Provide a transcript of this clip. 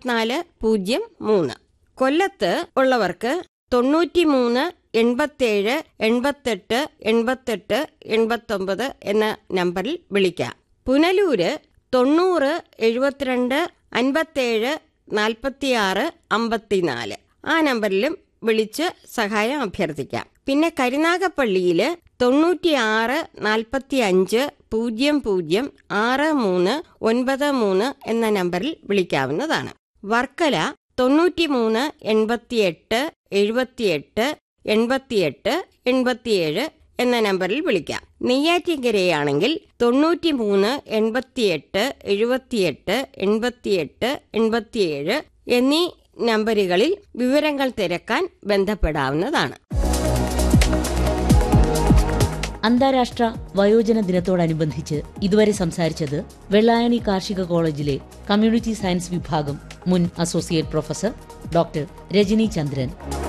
അമ്പത്തിനാല് പൂജ്യം മൂന്ന് കൊല്ലത്ത് ഉള്ളവർക്ക് തൊണ്ണൂറ്റി മൂന്ന് എൺപത്തേഴ് എൺപത്തെട്ട് എൺപത്തെട്ട് എൺപത്തൊമ്പത് എന്ന നമ്പറിൽ വിളിക്കാം പുനലൂര് തൊണ്ണൂറ് എഴുപത്തിരണ്ട് അൻപത്തേഴ് നാൽപ്പത്തിയാറ് അമ്പത്തിനാല് ആ നമ്പറിലും വിളിച്ച് സഹായം അഭ്യർത്ഥിക്കാം പിന്നെ കരുനാഗപ്പള്ളിയിൽ തൊണ്ണൂറ്റിയാറ് നാൽപ്പത്തി അഞ്ച് പൂജ്യം പൂജ്യം ആറ് മൂന്ന് ഒൻപത് മൂന്ന് എന്ന നമ്പറിൽ വിളിക്കാവുന്നതാണ് വർക്കല തൊണ്ണൂറ്റി മൂന്ന് എൺപത്തിയെട്ട് എഴുപത്തിയെട്ട് എൺപത്തിയെട്ട് എൺപത്തിയേഴ് എന്ന നമ്പറിൽ വിളിക്കാം നെയ്യാറ്റിൻകരയാണെങ്കിൽ തൊണ്ണൂറ്റി മൂന്ന് എൺപത്തിയെട്ട് എഴുപത്തിയെട്ട് എൺപത്തിയെട്ട് എൺപത്തിയേഴ് എന്നീ നമ്പറുകളിൽ വിവരങ്ങൾ തിരക്കാൻ ബന്ധപ്പെടാവുന്നതാണ് അന്താരാഷ്ട്ര വയോജന ദിനത്തോടനുബന്ധിച്ച് ഇതുവരെ സംസാരിച്ചത് വെള്ളായണി കാർഷിക കോളേജിലെ കമ്മ്യൂണിറ്റി സയൻസ് വിഭാഗം മുൻ അസോസിയേറ്റ് പ്രൊഫസർ ഡോക്ടർ രജനി ചന്ദ്രൻ